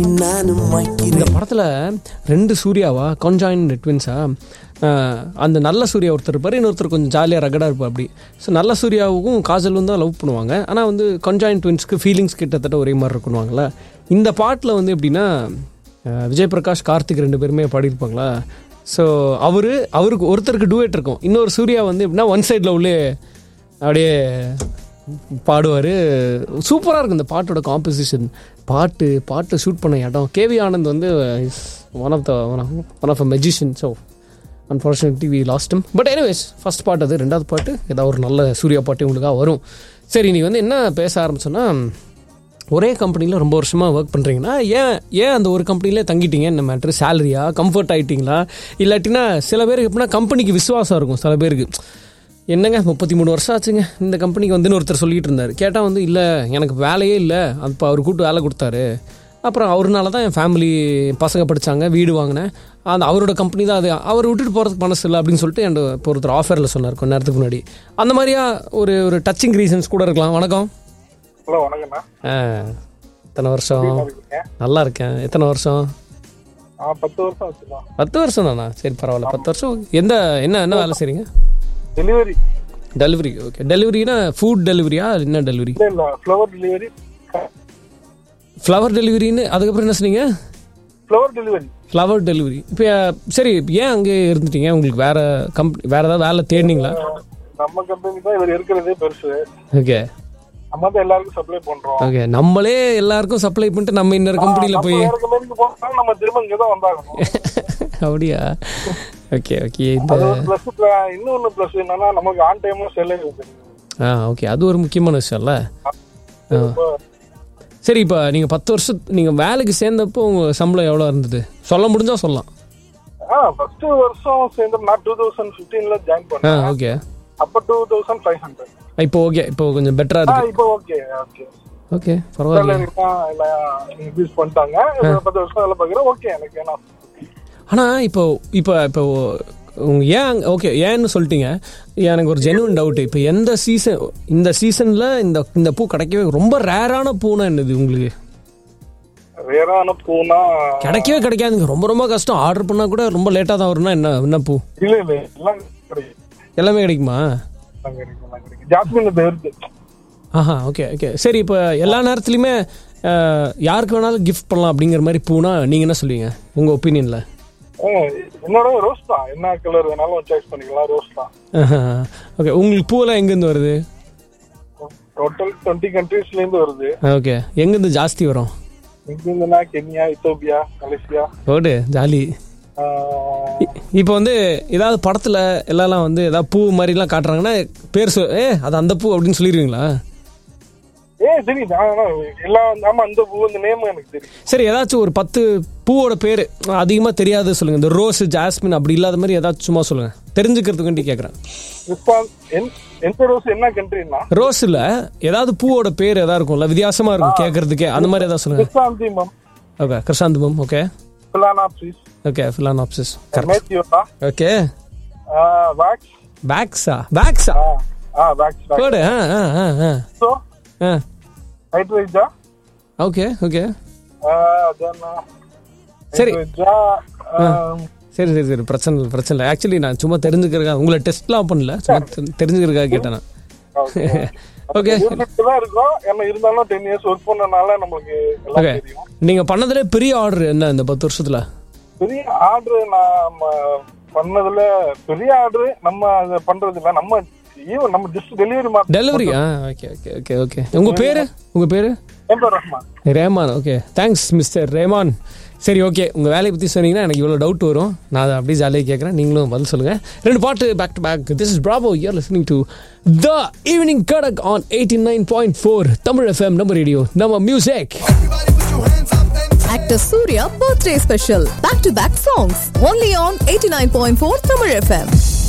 நானும் இந்த வைக்கிறேன் படத்துல ரெண்டு சூர்யாவா கான்ஜாயின் ட்வின்ஸா அந்த நல்ல சூர்யா ஒருத்தர் இருப்பார் இன்னொருத்தர் கொஞ்சம் ஜாலியாக ரகடாக இருப்பார் அப்படி ஸோ நல்ல சூர்யாவுக்கும் காஜலும் தான் லவ் பண்ணுவாங்க ஆனால் வந்து கான்ஜாயின் ட்வின்ஸ்க்கு ஃபீலிங்ஸ் கிட்டத்தட்ட ஒரே மாதிரி இருக்குவாங்களா இந்த பாட்டில் வந்து எப்படின்னா அஹ், விஜய் பிரகாஷ் கார்த்திக் ரெண்டு பேருமே பாடியிருப்பாங்களா ஸோ அவரு அவருக்கு ஒருத்தருக்கு டூயட் இருக்கும் இன்னொரு சூர்யா வந்து எப்படின்னா ஒன் சைடில் உள்ளே அப்படியே பாடுவார் சூப்பராக இருக்கும் இந்த பாட்டோட காம்போசிஷன் பாட்டு பாட்டு ஷூட் பண்ண இடம் கேவி ஆனந்த் வந்து one of the one of a magician so unfortunately we lost him but anyways first பாட்டு அது ரெண்டாவது பாட்டு ஏதாவது ஒரு நல்ல சூர்யா பாட்டு உங்களுக்காக வரும் சரி நீ வந்து என்ன பேச ஆரம்பிச்சோன்னா ஒரே கம்பெனியில் ரொம்ப வருஷமாக ஒர்க் பண்ணுறீங்கன்னா ஏன் ஏன் அந்த ஒரு கம்பெனிலே தங்கிட்டீங்க என்ன மேட்ரு சேலரியா கம்ஃபர்ட் ஆகிட்டீங்களா இல்லாட்டினா சில பேருக்கு எப்படின்னா கம்பெனிக்கு விசுவாசம் இருக்கும் சில பேருக்கு என்னங்க முப்பத்தி மூணு வருஷம் ஆச்சுங்க இந்த கம்பெனிக்கு வந்துன்னு ஒருத்தர் சொல்லிட்டு இருந்தார் கேட்டால் வந்து இல்லை எனக்கு வேலையே இல்லை அப்போ அவர் கூப்பிட்டு வேலை கொடுத்தாரு அப்புறம் அவருனால தான் என் ஃபேமிலி பசங்க படித்தாங்க வீடு வாங்கினேன் அந்த அவரோட கம்பெனி தான் அது அவர் விட்டுட்டு போகிறதுக்கு மனசு இல்லை அப்படின்னு சொல்லிட்டு என் இப்போ ஒருத்தர் ஆஃபரில் சொன்னார் கொஞ்ச நேரத்துக்கு முன்னாடி அந்த மாதிரியா ஒரு ஒரு டச்சிங் ரீசன்ஸ் கூட இருக்கலாம் வணக்கம் ஹலோ வணக்கண்ணா ஆ எத்தனை வருஷம் இருக்கீங்க நல்லா இருக்கேன் எத்தனை வருஷம் ஆ பத்து வருஷம் ஆச்சுண்ணா பத்து வருஷம் தானா சரி பரவாயில்ல பத்து வருஷம் எந்த என்ன என்ன வேலை செய்றீங்க டெலிவரி டெலிவரி ஓகே டெலிவரினா ஃபுட் டெலிவரியா என்ன டெலிவரி இல்ல இல்ல ஃப்ளவர் டெலிவரி ஃப்ளவர் டெலிவரின்னு அதுக்கப்புறம் என்ன சொன்னீங்க ஃப்ளவர் டெலிவரி ஃப்ளவர் டெலிவரி இப்போ சரி ஏன் அங்கே இருந்துட்டீங்க உங்களுக்கு வேற கம்பெனி வேற ஏதாவது வேலை தேடினீங்களா நம்ம கம்பெனி தான் இவர் இருக்கிறதே பெருசு ஓகே நம்ம தான் எல்லாருக்கும் சப்ளை பண்றோம் ஓகே நம்மளே எல்லாருக்கும் சப்ளை பண்ணிட்டு நம்ம இன்னொரு கம்பெனியில் நம்ம போய் வேற கம்பெனிக்கு போனாலும் நம்ம திரும்ப இங்க தான் வந்தாகணும் அப்படியா ஓகே ஓகே இந்த அது ஒரு பிளஸ் இன்னொன்னு பிளஸ் என்னன்னா நமக்கு ஆன் டைமும் செல்லே ஆ ஓகே அது ஒரு முக்கியமான விஷயம்ல சரி இப்போ நீங்கள் பத்து வருஷம் நீங்கள் வேலைக்கு சேர்ந்தப்போ உங்கள் சம்பளம் எவ்வளோ இருந்தது சொல்ல முடிஞ்சா சொல்லலாம் ஆ ஃபர்ஸ்ட் வருஷம் சேர்ந்து நான் டூ தௌசண்ட் பிப்டீன்ல ஜாயின் ஆ பண்ணேன் ஓகே அப்ப டூ தௌசண்ட் ஃபைவ் ஹண்ட்ரட் இப்போ ஓகே இப்போ கொஞ்சம் பெட்டராக ஆ இருக்கு இப்போ ஓகே ஓகே ஓகே பரவாயில்ல சேலரி தான் எல்லாம் இன்க்ரீஸ் பண்ணிட்டாங்க இப்ப பத்து வருஷம் வேலை பார்க்குறேன் ஓகே எனக்கு ஏன்னா ஆனால் இப்போ இப்போ இப்போ உங்க ஏன் ஓகே ஏன்னு சொல்லிட்டீங்க எனக்கு ஒரு ஜெனுவன் டவுட் இப்போ எந்த சீசன் இந்த சீசனில் இந்த இந்த பூ கிடைக்கவே ரொம்ப ரேரான பூனா என்னது உங்களுக்கு வேறான பூனா கிடைக்கவே கிடைக்காதுங்க ரொம்ப ரொம்ப கஷ்டம் ஆர்டர் பண்ணால் கூட ரொம்ப லேட்டாக தான் வரும்னா என்ன என்ன பூ இல்ல இல்ல எல்லாம் கிடைக்கும் எல்லாமே கிடைக்குமா எல்லாம் கிடைக்கும் எல்லாம் கிடைக்கும் ஜாஸ்மின் தவிர்த்து ஆஹா ஓகே ஓகே சரி இப்போ எல்லா நேரத்துலையுமே அஹ், யாருக்கு வேணாலும் கிஃப்ட் பண்ணலாம் அப்படிங்கிற மாதிரி பூனா நீங்கள் என்ன சொல்லுவீங்க உங்கள் ஒப்பீனியனில் ஆ, என்னோட ரோஸ் தான் என்ன கலர் வேணாலும் சாய்ஸ் பண்ணிக்கலாம் ரோஸ் தான் ஓகே உங்களுக்கு பூவெல்லாம் எங்கேருந்து வருது டோட்டல் டுவெண்ட்டி கண்ட்ரீஸ்ல இருந்து வருது ஓகே எங்கேருந்து ஜாஸ்தி வரும் இங்க இருந்துனா கென்யா இத்தோப்பியா மலேசியா ஓடு ஜாலி ஆ, இப்போ வந்து ஏதாவது படத்தில் எல்லாம் வந்து ஏதாவது பூ மாதிரிலாம் காட்டுறாங்கன்னா பேர் சொல் ஏ அது அந்த பூ அப்படின்னு சொல்லிடுவீங்களா ஏ தெரியுது ஆ, ஆ, எல்லாம் ஆமா அந்த பூ அந்த நேம் எனக்கு தெரியும் சரி ஏதாச்சும் ஒரு பத்து பூவோட பேர் அதிகமாக தெரியாது சொல்லுங்கள் இந்த ரோஸ் ஜாஸ்மின் அப்படி இல்லாத மாதிரி ஏதாச்சும் சும்மா சொல்லுங்கள் தெரிஞ்சுக்கிறதுக்கு வேண்டி கேட்குறேன் ரெஸ்பான்ஸ் எந்த ரோஸ் என்ன கண்ட்ரினா ரோஸ் இல்லை ஏதாவது பூவோட பேர் ஏதாவது இருக்கும்ல வித்தியாசமாக இருக்கும் கேட்கறதுக்கே அந்த மாதிரி ஏதாவது சொல்லுங்கள் chrysanthemum okay chrysanthemum okay phalaenopsis okay phalaenopsis correct matthiola okay wax பேக்ஸா பேக்ஸா ஆ வேக்ஸ் போடு ஆ ஆ ஆ ஆ ஸோ ஆ ஹைட்ரேஜா ஓகே ஓகே தென் சரி. ஹைட்ரேஜா சரி சரி சரி பிரச்சனை இல்லை பிரச்சனை இல்லை ஆக்சுவலி நான் சும்மா தெரிஞ்சுக்கிறதுக்காக உங்களை டெஸ்ட்லாம் பண்ணல சும்மா தெ- தெரிஞ்சுக்கிறதுக்காக கேட்டேன் நான் ஓகே தான் இருக்கும் ஏன்னா இருந்தாலும் டென் இயர்ஸ் ஒர்க் பண்ணனால நம்மளுக்கு எல்லாம் ஓகே தெரியும் நீங்கள் பண்ணதுலே பெரிய ஆர்டர் என்ன இந்த பத்து வருஷத்தில் பெரிய ஆர்டர் நம்ம பண்ணதுல பெரிய ஆர்டர் நம்ம அதை பண்றது இல்ல நம்ம ஈவன் நம்ம ஜஸ்ட் டெலிவரி மார்க் டெலிவரி ஆ ஓகே ஓகே ஓகே ஓகே உங்கள் பேர் உங்கள் பேர் என் பேர் Rahman Rehman okay thanks mister Rehman சரி ஓகே உங்கள் வேலையை பற்றி சொன்னீங்கன்னா எனக்கு இவ்வளோ டவுட் வரும் நான் அதை அப்படியே ஜாலியாக கேட்குறேன் நீங்களும் பதில் சொல்லுங்கள் ரெண்டு பாட்டு back to back this is Prabhu you're listening to the evening Kadak on eighty nine point four Tamil FM நம்ம ரேடியோ நம்ம music Actor Surya birthday special. Back to back songs. Only on 89.4 Tamil FM.